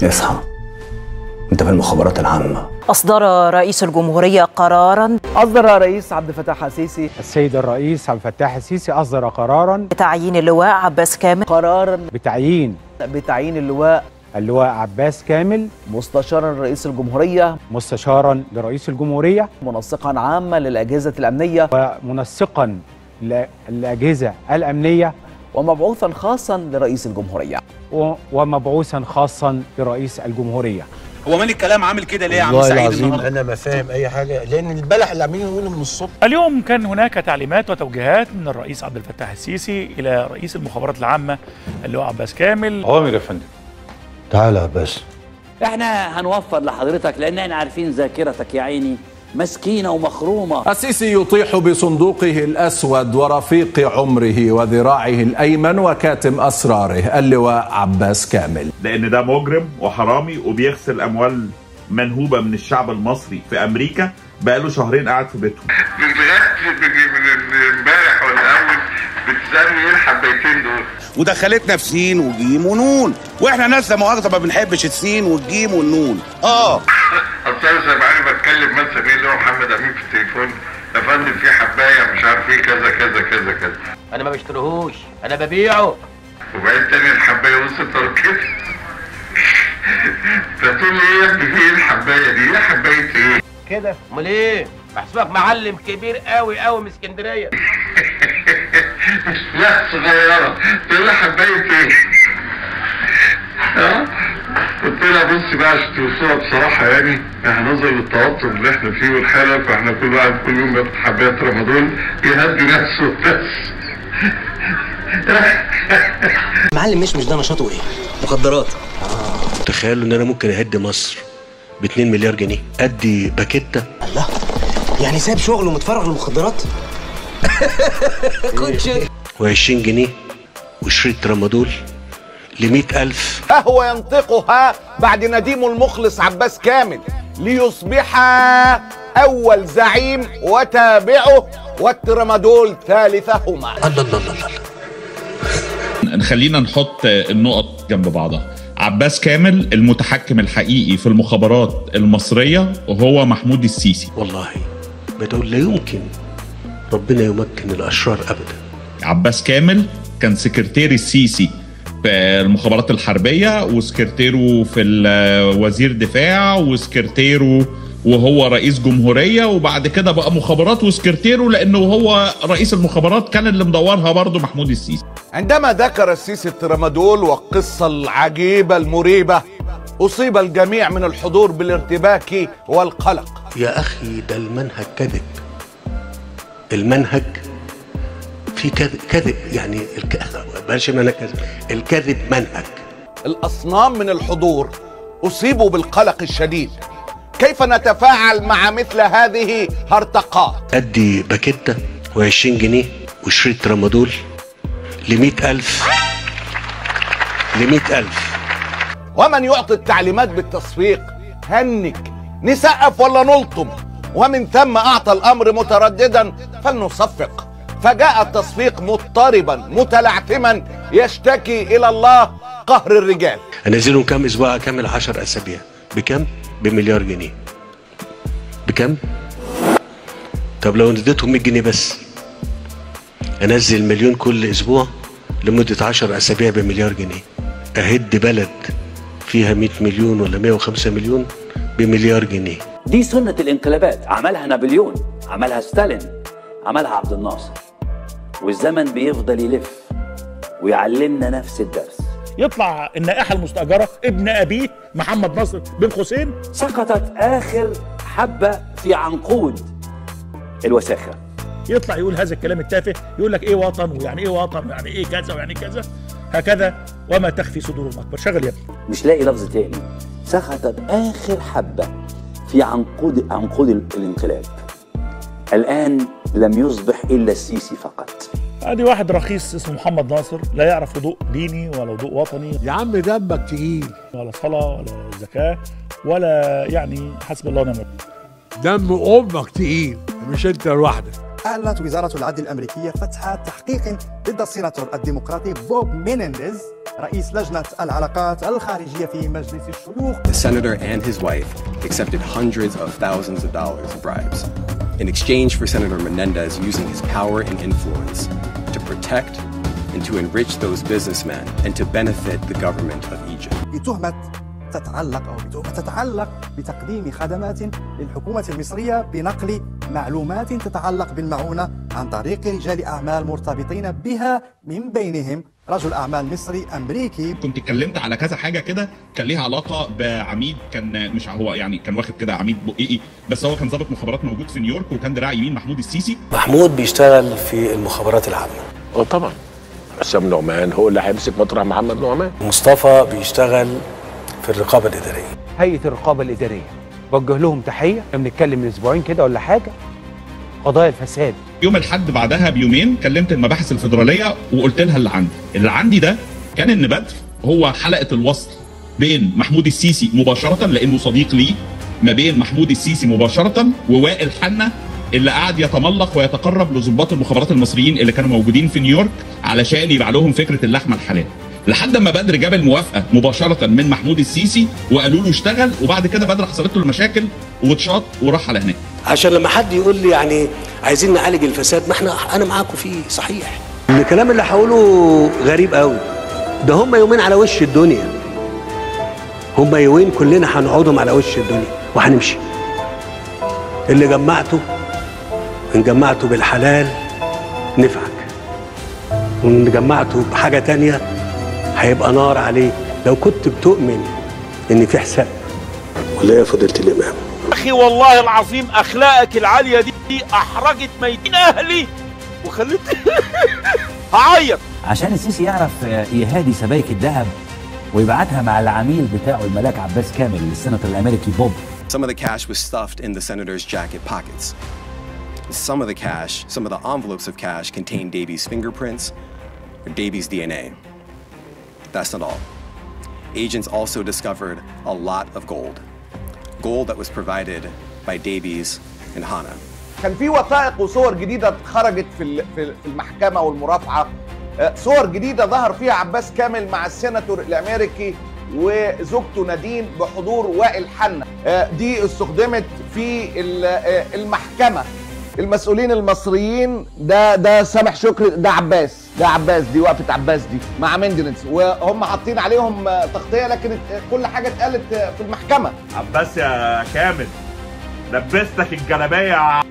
اصحى انت في المخابرات العامة أصدر رئيس الجمهورية قرارا أصدر رئيس عبد الفتاح السيسي السيد الرئيس عبد الفتاح السيسي أصدر قرارا بتعيين اللواء عباس كامل قرارا بتعيين بتعيين اللواء اللواء عباس كامل مستشارا رئيس الجمهورية مستشارا لرئيس الجمهورية منسقا عاما للأجهزة الأمنية ومنسقا للأجهزة الأمنية ومبعوثا خاصا لرئيس الجمهورية و- ومبعوثا خاصا لرئيس الجمهورية هو مال الكلام عامل كده ليه يا عم والله سعيد العظيم النهارده انا ما فاهم اي حاجه لان البلح اللي عاملين يقولوا من الصبح اليوم كان هناك تعليمات وتوجيهات من الرئيس عبد الفتاح السيسي الى رئيس المخابرات العامه اللواء عباس كامل اوامر يا فندم تعالى يا بس احنا هنوفر لحضرتك لان احنا عارفين ذاكرتك يا عيني مسكينه ومخرومه السيسي يطيح بصندوقه الأسود ورفيق عمره وذراعه الأيمن وكاتم أسراره اللواء عباس كامل لان ده مجرم وحرامي وبيغسل اموال منهوبه من الشعب المصري في امريكا بقاله شهرين قاعد في بيتهم من امبارح ولا اول بتسالني ايه الحبيتين دول ودخلتنا في سين وجيم ونون واحنا ناس لا مؤاخذه ما بنحبش السين والجيم والنون اه اصل انا سامعني بتكلم مثلا ايه اللي هو محمد امين في التليفون يا فندم في حبايه مش عارف ايه كذا كذا كذا كذا انا ما بشتريهوش انا ببيعه وبعدين تاني الحبايه وصلت على كده فتقول لي ايه يا ابني في ايه الحبايه دي؟ ايه حبايه ايه؟ كده امال ايه بحسبك معلم كبير قوي قوي من اسكندريه لا صغيره تقول لي حبايه ايه؟ ها؟ قلت لها بصي بقى عشان توصلها بصراحة يعني احنا نظرا للتوتر اللي احنا فيه والحالة فاحنا كل واحد كل يوم بياخد حباية رمضان يهدي نفسه بس معلم مش مش ده نشاطه ايه مخدرات تخيلوا ان انا ممكن اهد مصر ب 2 مليار جنيه ادي باكيته الله يعني سايب شغله ومتفرغ للمخدرات كنت و20 جنيه وشريط رمادول ل 100000 هو ينطقها بعد نديم المخلص عباس كامل ليصبح أول زعيم وتابعه والترامادول ثالثهما الله الله الله الله خلينا نحط النقط جنب بعضها عباس كامل المتحكم الحقيقي في المخابرات المصريه وهو محمود السيسي والله بتقول لا يمكن ربنا يمكن الاشرار ابدا عباس كامل كان سكرتير السيسي في المخابرات الحربية وسكرتيره في ال- وزير دفاع وسكرتيره وهو رئيس جمهورية وبعد كده بقى مخابرات وسكرتيره لأنه هو رئيس المخابرات كان اللي مدورها برضه محمود السيسي عندما ذكر السيسي الترامادول والقصة العجيبة المريبة أصيب الجميع من الحضور بالارتباك والقلق يا اخي ده المنهج كذب المنهج في كذب كذب يعني الك... بلاش ان انا كذب الكذب منهج الأصنام من الحضور أصيبوا بالقلق الشديد كيف نتفاعل مع مثل هذه هرطقات ادي باكيته و20 جنيه وشريط رمادول ل 100000 ل 100000 ومن يعطي التعليمات بالتصفيق هنك نسقف ولا نلطم ومن ثم أعطى الأمر مترددا فلنصفق فجاء التصفيق مضطربا متلعثما يشتكي إلى الله قهر الرجال انزلهم كام اسبوع كامل 10 اسابيع بكم بمليار جنيه بكم طب لو اديتهم 100 جنيه بس انزل مليون كل اسبوع لمده 10 اسابيع بمليار جنيه اهد بلد فيها 100 مليون ولا 105 مليون بمليار جنيه دي سنه الانقلابات عملها نابليون عملها ستالين عملها عبد الناصر والزمن بيفضل يلف ويعلمنا نفس الدرس يطلع النائحه المستاجره ابن ابيه محمد نصر بن حسين سقطت اخر حبه في عنقود الوساخه يطلع يقول هذا الكلام التافه يقول لك ايه وطن ويعني ايه وطن ويعني ايه كذا ويعني كذا هكذا وما تخفي صدور الاكبر شغل يا ابني مش لاقي لفظ تاني سقطت اخر حبه في عنقود عنقود الانقلاب الان لم يصبح الا السيسي فقط ادي واحد رخيص اسمه محمد ناصر لا يعرف وضوء ديني ولا وضوء وطني يا عم دمك تقيل ولا صلاه ولا زكاه ولا يعني حسب الله ونعم الوكيل دم امك تقيل مش انت لوحدك أعلنت وزارة العدل الأمريكية فتح تحقيق ضد السيناتور الديمقراطي بوب مينينديز رئيس لجنة العلاقات الخارجية في مجلس الشيوخ The senator and his wife accepted hundreds of thousands of dollars of bribes in exchange for Senator Menendez using his power and influence to protect and to enrich those businessmen and to benefit the government of Egypt. بتهمة تتعلق أو بتهمة تتعلق بتقديم خدمات للحكومة المصرية بنقل معلومات تتعلق بالمعونة عن طريق رجال أعمال مرتبطين بها من بينهم رجل أعمال مصري أمريكي كنت اتكلمت على كذا حاجه كده كان ليها علاقه بعميد كان مش هو يعني كان واخد كده عميد بقيقي بس هو كان ضابط مخابرات موجود في نيويورك وكان دراع يمين محمود السيسي محمود بيشتغل في المخابرات العامة اه طبعا حسام نعمان هو اللي هيمسك مطرح محمد نعمان مصطفى بيشتغل في الرقابة الإدارية هيئه الرقابه الاداريه بوجه لهم تحيه كنا بنتكلم من اسبوعين كده ولا حاجه قضايا الفساد يوم الحد بعدها بيومين كلمت المباحث الفيدراليه وقلت لها اللي عندي اللي عندي ده كان ان بدر هو حلقه الوصل بين محمود السيسي مباشره لانه صديق لي ما بين محمود السيسي مباشره ووائل حنا اللي قعد يتملق ويتقرب لضباط المخابرات المصريين اللي كانوا موجودين في نيويورك علشان يبيع لهم فكره اللحمه الحلال لحد ما بدر جاب الموافقه مباشره من محمود السيسي وقالوا له اشتغل وبعد كده بدر حصلت له المشاكل واتشاط وراح على هناك عشان لما حد يقول لي يعني عايزين نعالج الفساد ما احنا انا معاكم فيه صحيح الكلام اللي هقوله غريب قوي ده هم يومين على وش الدنيا هم يومين كلنا هنقعدهم على وش الدنيا وهنمشي اللي جمعته ان جمعته بالحلال نفعك وان جمعته بحاجه تانية هيبقى نار عليك لو كنت بتؤمن ان في حساب ولا يا فضيله الامام اخي والله العظيم اخلاقك العاليه دي احرجت ميتين اهلي وخليت هعيط عشان السيسي يعرف يهادي سبائك الذهب ويبعتها مع العميل بتاعه الملاك عباس كامل السيناتور الامريكي بوب Some of the cash was stuffed in the senator's jacket pockets. Some of the cash, some of the envelopes of cash contained Davies' fingerprints or Davies' DNA. That's not all. Agents also discovered a lot of gold. Gold that was provided by Davies and Hana. كان في وثائق وصور جديده خرجت في ال- في في المحكمه والمرافعه آه، صور جديده ظهر فيها عباس كامل مع السيناتور الامريكي وزوجته نادين بحضور وائل حنا آه، دي استخدمت في ال- آه، المحكمه المسؤولين المصريين ده ده سامح شكري ده عباس ده عباس دي وقفه عباس دي مع ميندنس وهم حاطين عليهم آه، تغطيه لكن ات- كل حاجه اتقالت آه، في المحكمه عباس يا كامل لبستك الجلابيه يا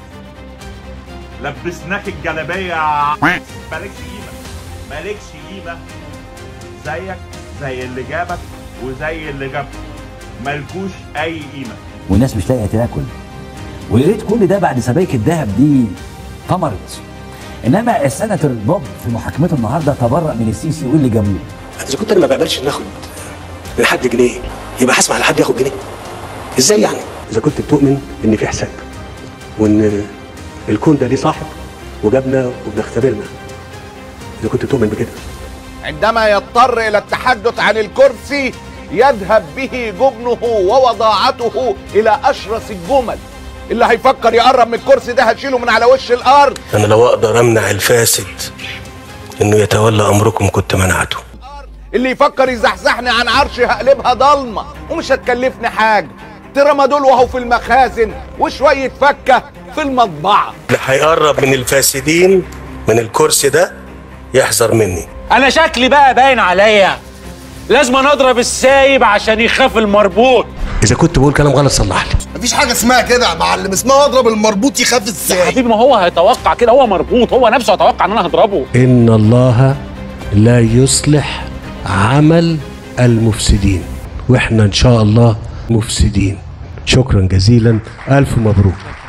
لبسناك الجلابيه يا مالكش قيمه مالكش قيمه زيك زي اللي جابك وزي اللي جابك ملكوش اي قيمه والناس مش لاقيه تاكل ويا ريت كل ده بعد سبائك الذهب دي ثمرت انما السيناتور بوب في محاكمته النهارده تبرأ من السيسي واللي جابوه اذا كنت انا ما بقبلش ناخد من حد جنيه يبقى هسمح لحد ياخد جنيه ازاي يعني اذا كنت بتؤمن ان في حساب وان الكون ده ليه صاحب وجابنا وبنختبرنا اذا كنت بتؤمن بكده عندما يضطر الى التحدث عن الكرسي يذهب به جبنه ووضاعته الى اشرس الجمل اللي هيفكر يقرب من الكرسي ده هتشيله من على وش الارض انا لو اقدر امنع الفاسد انه يتولى امركم كنت منعته اللي يفكر يزحزحني عن عرشي هقلبها ضلمه ومش هتكلفني حاجه ترامادول وهو في المخازن وشويه فكه في المطبعه اللي هيقرب من الفاسدين من الكرسي ده يحذر مني انا شكلي بقى باين عليا لازم أنا اضرب السايب عشان يخاف المربوط اذا كنت بقول كلام غلط صلح لي مفيش حاجه اسمها كده يا معلم اسمها اضرب المربوط يخاف ازاي حبيبي ما هو هيتوقع كده هو مربوط هو نفسه هيتوقع ان انا هضربه ان الله لا يصلح عمل المفسدين واحنا ان شاء الله مفسدين شكرا جزيلا الف مبروك